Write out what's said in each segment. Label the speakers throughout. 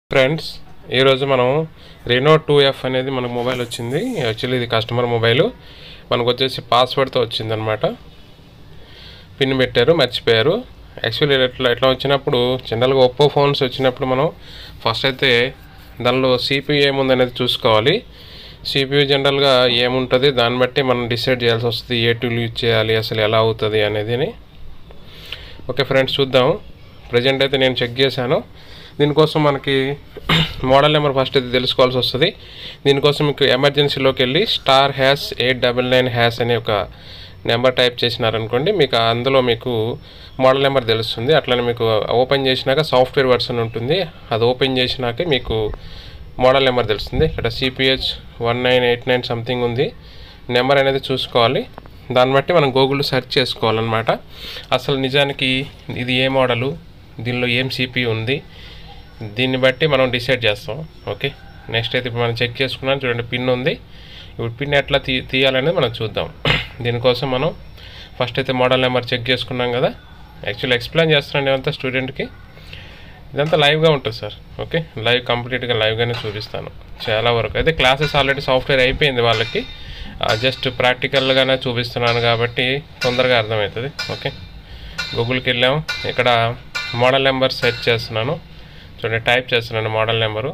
Speaker 1: friends ఈరోజు మనం Renault two F అనేది మనకు మొబైల్ వచ్చింది యాక్చువల్లీ ఇది కస్టమర్ మొబైల్ మనకు వచ్చేసి పాస్వర్డ్తో వచ్చిందనమాట పిన్ పెట్టారు మర్చిపోయారు యాక్చువల్లీ ఎట్లా ఎట్లా వచ్చినప్పుడు జనరల్గా ఒప్పో ఫోన్స్ వచ్చినప్పుడు మనం ఫస్ట్ అయితే దానిలో సిపియు ఏముంది అనేది చూసుకోవాలి సిపియు జనరల్గా ఏముంటుంది దాన్ని బట్టి మనం డిసైడ్ చేయాల్సి వస్తుంది ఏ టూల్ యూజ్ చేయాలి అసలు ఎలా అవుతుంది అనేది ఓకే ఫ్రెండ్స్ చూద్దాం ప్రజెంట్ అయితే నేను చెక్ చేశాను దీనికోసం మనకి మోడల్ నెంబర్ ఫస్ట్ అయితే తెలుసుకోవాల్సి వస్తుంది దీనికోసం మీకు ఎమర్జెన్సీలోకి వెళ్ళి star hash eight double nine hash అనే ఒక నెంబర్ టైప్ చేసినారనుకోండి మీకు అందులో మీకు మోడల్ నెంబర్ తెలుస్తుంది అట్లనే మీకు ఓపెన్ చేసినాక సాఫ్ట్వేర్ వర్షన్ ఉంటుంది అది ఓపెన్ చేసినాకే మీకు మోడల్ నెంబర్ తెలుస్తుంది ఇక్కడ CPH one nine eight nine something ఉంది నెంబర్ అనేది చూసుకోవాలి దాన్ని బట్టి మనం గూగుల్లో సెర్చ్ చేసుకోవాలన్నమాట అసలు నిజానికి ఇది ఏ మోడలు దీనిలో ఏం సిపి ఉంది దీన్ని బట్టి మనం డిసైడ్ చేస్తాం ఓకే నెక్స్ట్ అయితే ఇప్పుడు మనం చెక్ చేసుకున్నాం చూడండి పిన్ ఉంది ఇప్పుడు పిన్ ఎట్లా తీ తీయాలనేది మనం చూద్దాం దీనికోసం మనం ఫస్ట్ అయితే మోడల్ నెంబర్ చెక్ చేసుకున్నాం కదా యాక్చువల్లీ ఎక్స్ప్లెయిన్ చేస్తున్నాను ఇదంతా స్టూడెంట్కి ఇదంతా లైవ్గా ఉంటుంది సార్ ఓకే లైవ్ కంప్లీట్గా లైవ్గానే చూపిస్తాను చాలా వరకు అయితే క్లాసెస్ ఆల్రెడీ సాఫ్ట్వేర్ అయిపోయింది వాళ్ళకి జస్ట్ ప్రాక్టికల్గానే చూపిస్తున్నాను కాబట్టి తొందరగా అర్థమవుతుంది ఓకే గూగుల్కి వెళ్ళాము ఇక్కడ మోడల్ నెంబర్ సెర్చ్ చేస్తున్నాను చూడండి టైప్ చేస్తున్నాను model number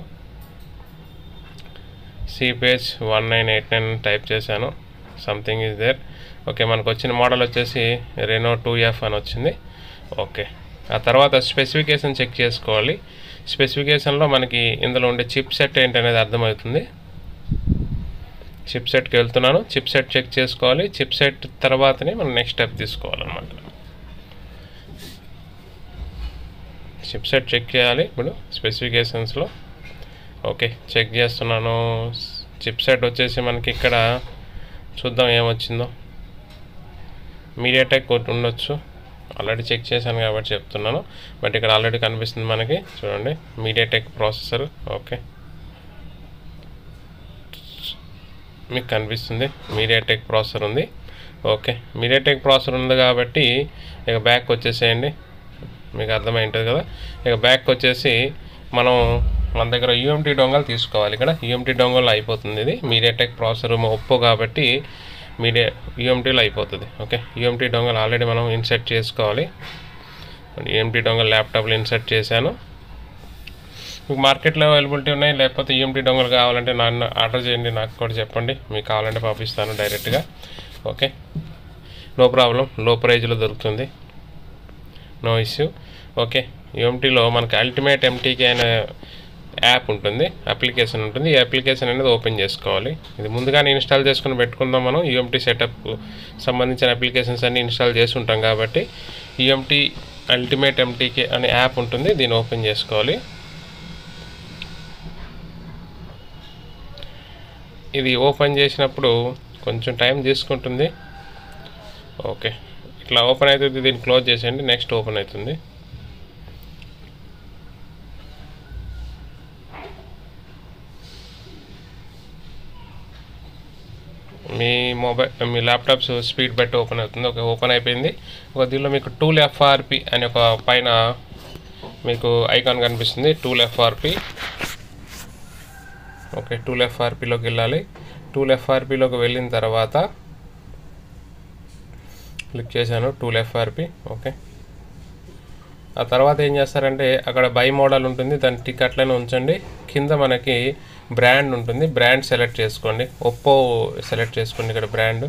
Speaker 1: CPH one nine eight nine type చేశాను సంథింగ్ ఈజ్ దేర్ ఓకే మనకు వచ్చిన మోడల్ వచ్చేసి రెనో టూ ఎఫ్ అని వచ్చింది ఓకే ఆ తర్వాత స్పెసిఫికేషన్ చెక్ చేసుకోవాలి స్పెసిఫికేషన్లో మనకి ఇందులో ఉండే చిప్ సెట్ ఏంటనేది అర్థమవుతుంది చిప్ సెట్కి వెళ్తున్నాను చిప్ సెట్ చెక్ చేసుకోవాలి చిప్ సెట్ తర్వాతనే మనం నెక్స్ట్ స్టెప్ తీసుకోవాలన్నమాట చిప్ సెట్ చెక్ చేయాలి ఇప్పుడు స్పెసిఫికేషన్స్లో ఓకే చెక్ చేస్తున్నాను చిప్ సెట్ వచ్చేసి మనకి ఇక్కడ చూద్దాం ఏమొచ్చిందో మీడియాటెక్ ఒకటి ఉండొచ్చు ఆల్రెడీ చెక్ చేశాను కాబట్టి చెప్తున్నాను బట్ ఇక్కడ ఆల్రెడీ కనిపిస్తుంది మనకి చూడండి మీడియాటెక్ ప్రాసెసర్ ఓకే మీకు కనిపిస్తుంది మీడియాటెక్ ప్రాసెసర్ ఉంది ఓకే మీడియాటెక్ ప్రాసెసర్ ఉంది కాబట్టి ఇక బ్యాక్ వచ్చేసేయండి మీకు అర్థమై ఉంటుంది కదా ఇక బ్యాక్ వచ్చేసి మనం మన దగ్గర యూఎంటీ డొంగల్ తీసుకోవాలి ఇక్కడ యూఎంటీ డొంగల్ అయిపోతుంది ఇది మీడియాటెక్ ప్రాసెసర్ ఒప్పో కాబట్టి మీడియా యూఎంటీలో అయిపోతుంది ఓకే యూఎంటీ డొంగల్ ఆల్రెడీ మనం ఇన్సర్ట్ చేసుకోవాలి యూఎంటీ డొంగల్ ల్యాప్టాప్లో ఇన్సర్ట్ చేశాను మీకు మార్కెట్లో అవైలబిలిటీ ఉన్నాయి లేకపోతే యూఎంటీ డొంగల్ కావాలంటే నన్ను ఆర్డర్ చేయండి నాకు కూడా చెప్పండి మీకు కావాలంటే పంపిస్తాను డైరెక్ట్గా ఓకే నో ప్రాబ్లం లో ప్రైజ్లో దొరుకుతుంది నో ఇష్యూ ఓకే యూఎంటీలో మనకి అల్టిమేట్ ఎంటీకే అనే యాప్ ఉంటుంది అప్లికేషన్ ఉంటుంది ఈ అప్లికేషన్ అనేది ఓపెన్ చేసుకోవాలి ఇది ముందుగానే ఇన్స్టాల్ చేసుకుని పెట్టుకుందాం మనం యూఎంటీ సెటప్ సంబంధించిన అప్లికేషన్స్ అన్ని ఇన్స్టాల్ చేసి ఉంటాం కాబట్టి యూఎంటీ అల్టిమేట్ ఎంటీకే అనే యాప్ ఉంటుంది దీన్ని ఓపెన్ చేసుకోవాలి ఇది ఓపెన్ చేసినప్పుడు కొంచెం టైం తీసుకుంటుంది ఓకే ఇట్లా ఓపెన్ అవుతుంది దీన్ని క్లోజ్ చేసేయండి నెక్స్ట్ ఓపెన్ అవుతుంది మీ మొబైల్ మీ ల్యాప్టాప్స్ స్పీడ్ బట్టి ఓపెన్ అవుతుంది ఓకే ఓపెన్ అయిపోయింది ఒక దీనిలో మీకు టూల్ ఎఫ్ఆర్పి అనే ఒక పైన మీకు ఐకాన్ కనిపిస్తుంది టూల్ ఎఫ్ఆర్పి ఓకే టూల్ ఎఫ్ఆర్పిలోకి వెళ్ళాలి టూల్ ఎఫ్ఆర్పిలోకి వెళ్ళిన తర్వాత క్లిక్ చేశాను టూల్ ఎఫ్ఆర్పి ఓకే ఆ తర్వాత ఏం చేస్తారంటే అక్కడ బై మోడల్ ఉంటుంది దాని టిక్ అట్లనే ఉంచండి కింద మనకి బ్రాండ్ ఉంటుంది బ్రాండ్ సెలెక్ట్ చేసుకోండి ఒప్పో సెలెక్ట్ చేసుకోండి ఇక్కడ బ్రాండ్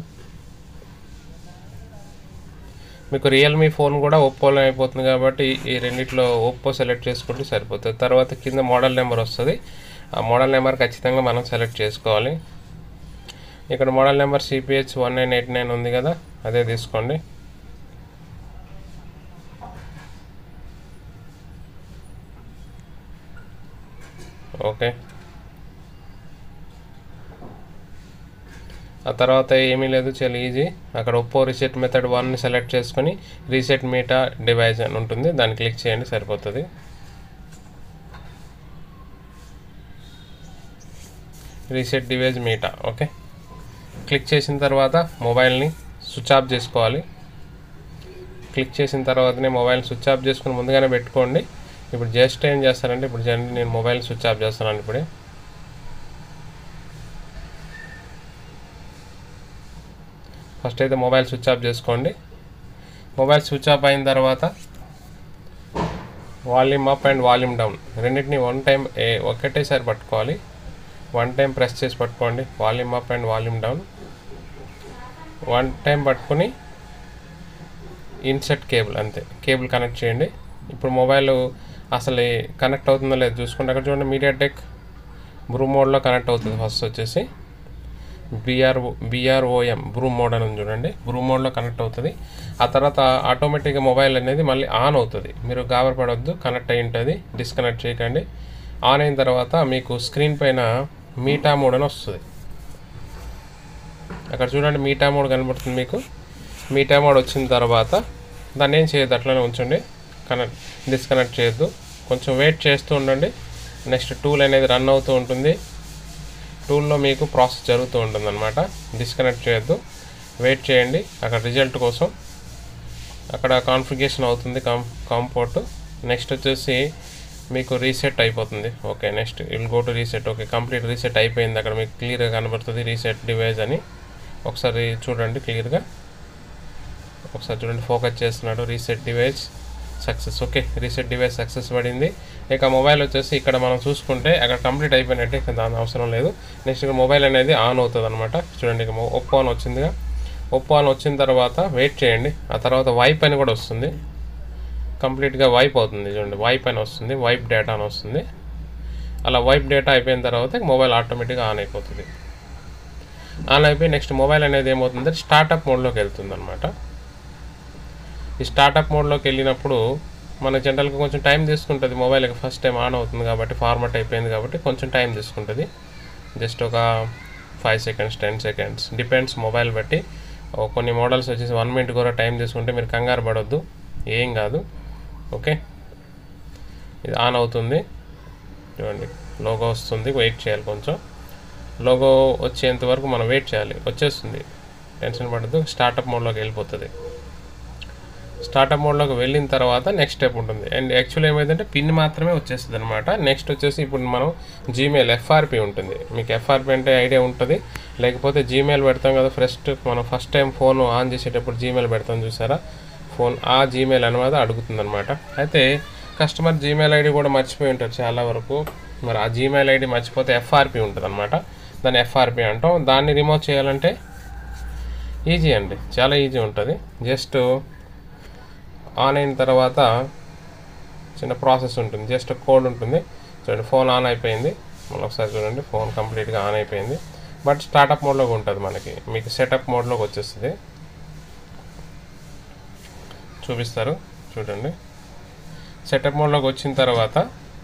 Speaker 1: మీకు రియల్మీ ఫోన్ కూడా ఒప్పోలో అయిపోతుంది కాబట్టి ఈ రెండిట్లో ఒప్పో సెలెక్ట్ చేసుకుంటే సరిపోతుంది తర్వాత కింద మోడల్ నెంబర్ వస్తుంది ఆ మోడల్ నెంబర్ ఖచ్చితంగా మనం సెలెక్ట్ చేసుకోవాలి ఇక్కడ model number CPH one nine eight nine ఉంది కదా అదే తీసుకోండి ఓకే ఆ తర్వాత ఏమీ లేదు చాలా ఈజీ అక్కడ ఒప్పో రీసెట్ మెథడ్ వన్ని సెలెక్ట్ చేసుకొని రీసెట్ మీటా డివైస్ అని ఉంటుంది దాన్ని క్లిక్ చేయండి సరిపోతుంది reset device meta okay click చేసిన తర్వాత మొబైల్ని స్విచ్ ఆఫ్ చేసుకోవాలి క్లిక్ చేసిన తర్వాతనే మొబైల్ స్విచ్ ఆఫ్ చేసుకుని ముందుగానే పెట్టుకోండి ఇప్పుడు జస్ట్ ఏం చేస్తానంటే ఇప్పుడు జస్ట్ నేను మొబైల్ స్విచ్ ఆఫ్ చేస్తున్నాను ఇప్పుడే ఫస్ట్ అయితే మొబైల్ స్విచ్ ఆఫ్ చేసుకోండి మొబైల్ స్విచ్ ఆఫ్ అయిన తర్వాత volume up and volume down రెండింటిని వన్ టైం ఏ ఒకటేసారి పట్టుకోవాలి వన్ టైం ప్రెస్ చేసి పట్టుకోండి volume up and volume down one time పట్టుకొని ఇన్సెట్ కేబుల్ అంతే కేబుల్ కనెక్ట్ చేయండి ఇప్పుడు మొబైల్ అసలు కనెక్ట్ అవుతుందో లేదో చూసుకుంటే అక్కడ చూడండి మీడియా టెక్ బ్రూ మోడ్లో కనెక్ట్ అవుతుంది ఫస్ట్ వచ్చేసి బిఆర్ బిఆర్ఓఎం బ్రూ మోడ్ అని ఉంది చూడండి బ్రూ మోడ్లో కనెక్ట్ అవుతుంది ఆ తర్వాత ఆటోమేటిక్గా మొబైల్ అనేది మళ్ళీ ఆన్ అవుతుంది మీరు గాబరపడవద్దు కనెక్ట్ అయి ఉంటుంది డిస్కనెక్ట్ చేయకండి ఆన్ అయిన తర్వాత మీకు స్క్రీన్ పైన మీటా మోడ్ అని వస్తుంది అక్కడ చూడండి మీటా మోడ్ కనబడుతుంది మీకు మీటా మోడ్ వచ్చిన తర్వాత దాన్ని ఏం చేయొద్దు అట్లనే ఉంచండి కనెక్ట్ డిస్కనెక్ట్ చేయొద్దు కొంచెం వెయిట్ చేస్తూ ఉండండి నెక్స్ట్ టూల్ అనేది రన్ అవుతూ ఉంటుంది టూల్లో మీకు ప్రాసెస్ జరుగుతూ ఉంటుంది అనమాట డిస్కనెక్ట్ చేయొద్దు వెయిట్ చేయండి అక్కడ రిజల్ట్ కోసం అక్కడ కాన్ఫిగరేషన్ అవుతుంది కాం కాంపోర్ట్ నెక్స్ట్ వచ్చేసి మీకు రీసెట్ అయిపోతుంది okay next will go to reset okay complete reset అయిపోయింది అక్కడ మీకు క్లియర్గా కనబడుతుంది రీసెట్ డివైస్ అని ఒకసారి చూడండి క్లియర్గా ఒకసారి చూడండి ఫోకస్ చేస్తున్నాడు reset device success okay reset device success పడింది ఇక మొబైల్ వచ్చేసి ఇక్కడ మనం చూసుకుంటే అక్కడ కంప్లీట్ అయిపోయినట్టే ఇక దాని అవసరం లేదు నెక్స్ట్ ఇక్కడ మొబైల్ అనేది ఆన్ అవుతుంది అనమాట చూడండి ఇక ఒప్పో అని వచ్చిందిగా ఒప్పో అని వచ్చిన తర్వాత వెయిట్ చేయండి ఆ తర్వాత వైప్ అని కూడా వస్తుంది కంప్లీట్గా వైప్ అవుతుంది చూడండి వైప్ అని వస్తుంది వైప్ డేటా అని వస్తుంది అలా వైప్ డేటా అయిపోయిన తర్వాత మొబైల్ ఆటోమేటిక్గా ఆన్ అయిపోతుంది ఆన్ అయిపోయి నెక్స్ట్ మొబైల్ అనేది ఏమవుతుందంటే స్టార్టప్ మోడ్లోకి వెళ్తుంది అనమాట ఈ స్టార్టప్ మోడ్లోకి వెళ్ళినప్పుడు మన జనరల్గా కొంచెం టైం తీసుకుంటుంది మొబైల్ ఫస్ట్ టైం ఆన్ అవుతుంది కాబట్టి ఫార్మాట్ అయిపోయింది కాబట్టి కొంచెం టైం తీసుకుంటుంది జస్ట్ ఒక five seconds ten seconds depends mobile బట్టి ఓ కొన్ని మోడల్స్ వచ్చేసి వన్ మినిట్ కూడా టైం తీసుకుంటే మీరు కంగారు పడొద్దు ఏం కాదు ఓకే ఇది ఆన్ అవుతుంది చూడండి లోగో వస్తుంది వెయిట్ చేయాలి కొంచెం లోగో వచ్చేంత వరకు మనం వెయిట్ చేయాలి వచ్చేస్తుంది టెన్షన్ పడద్దు స్టార్టప్ మోడ్లోకి వెళ్ళిపోతుంది స్టార్టప్ మోడ్లోకి వెళ్ళిన తర్వాత నెక్స్ట్ స్టెప్ ఉంటుంది అండ్ యాక్చువల్ ఏమైందంటే పిన్ మాత్రమే వచ్చేస్తుంది అనమాట నెక్స్ట్ వచ్చేసి ఇప్పుడు మనం జీమెయిల్ ఎఫ్ఆర్పి ఉంటుంది మీకు ఎఫ్ఆర్పి అంటే ఐడియా ఉంటుంది లేకపోతే జీమెయిల్ పెడతాం కదా ఫస్ట్ మనం ఫస్ట్ టైం ఫోన్ ఆన్ చేసేటప్పుడు జీమెయిల్ పెడతాం చూసారా ఫోన్ ఆ జీమెయిల్ అనేది అడుగుతుంది అనమాట అయితే కస్టమర్ జీమెయిల్ ఐడి కూడా మర్చిపోయి ఉంటారు చాలా వరకు మరి ఆ జీమెయిల్ ఐడి మర్చిపోతే ఎఫ్ఆర్పి ఉంటుంది అనమాట దాన్ని ఎఫ్ఆర్పి అంటాం దాన్ని రిమూవ్ చేయాలంటే ఈజీ అండి చాలా ఈజీ ఉంటుంది జస్ట్ ఆన్ అయిన తర్వాత చిన్న ప్రాసెస్ ఉంటుంది జస్ట్ కోడ్ ఉంటుంది చూడండి ఫోన్ ఆన్ అయిపోయింది మళ్ళీ ఒకసారి చూడండి ఫోన్ కంప్లీట్గా ఆన్ అయిపోయింది బట్ స్టార్టప్ మోడ్లోకి ఉంటుంది మనకి మీకు సెటప్ మోడ్లోకి వచ్చేస్తుంది చూపిస్తారు చూడండి సెటప్ మోడ్లోకి వచ్చిన తర్వాత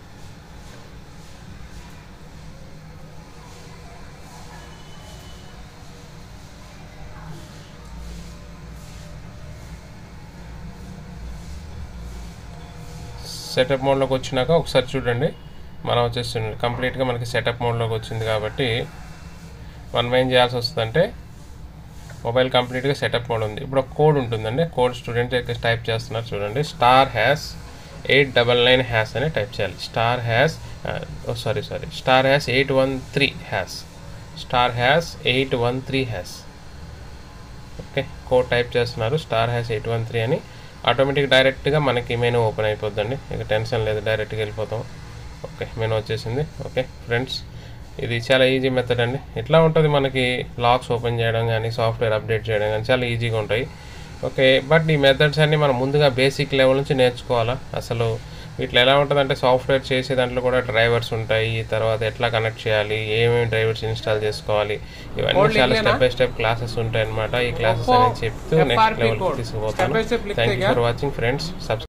Speaker 1: సెటప్ మోడ్లోకి వచ్చినాక ఒకసారి చూడండి మనం వచ్చేసి కంప్లీట్గా మనకి సెటప్ మోడ్లోకి వచ్చింది కాబట్టి మనం ఏం చేయాల్సి వస్తుందంటే మొబైల్ కంప్లీట్గా సెటప్ మోడ్ ఉంది ఇప్పుడు ఒక కోడ్ ఉంటుందండి కోడ్ స్టూడెంట్ టైప్ చేస్తున్నారు చూడండి star hash eight double nine hash అని టైప్ చేయాలి star hash sorry sorry star hash eight one three hash star hash eight one three hash okay code type చేస్తున్నారు star hash eight one three అని automatic డైరెక్ట్గా మనకి menu open అయిపోద్దండి ఇక tension లేదు డైరెక్ట్గా వెళ్ళిపోతాం ఓకే మెనూ వచ్చేసింది ఓకే ఫ్రెండ్స్ ఇది చాలా ఈజీ మెథడ్ అండి ఎట్లా ఉంటుంది మనకి లాక్స్ ఓపెన్ చేయడం కానీ సాఫ్ట్వేర్ అప్డేట్ చేయడం కానీ చాలా ఈజీగా ఉంటాయి ఓకే బట్ ఈ మెథడ్స్ అన్ని మనం ముందుగా బేసిక్ లెవెల్ నుంచి నేర్చుకోవాలా అసలు వీటిలో ఎలా ఉంటుందంటే సాఫ్ట్వేర్ చేసే దాంట్లో కూడా డ్రైవర్స్ ఉంటాయి తర్వాత ఎట్లా కనెక్ట్ చేయాలి ఏమేమి డ్రైవర్స్ ఇన్స్టాల్ చేసుకోవాలి ఇవన్నీ చాలా స్టెప్ బై స్టెప్ క్లాసెస్ ఉంటాయి అనమాట ఈ క్లాసెస్ అనేది చెప్తూ నెక్స్ట్ లెవెల్ తీసుకుపోతాను thank you for watching friends subscribe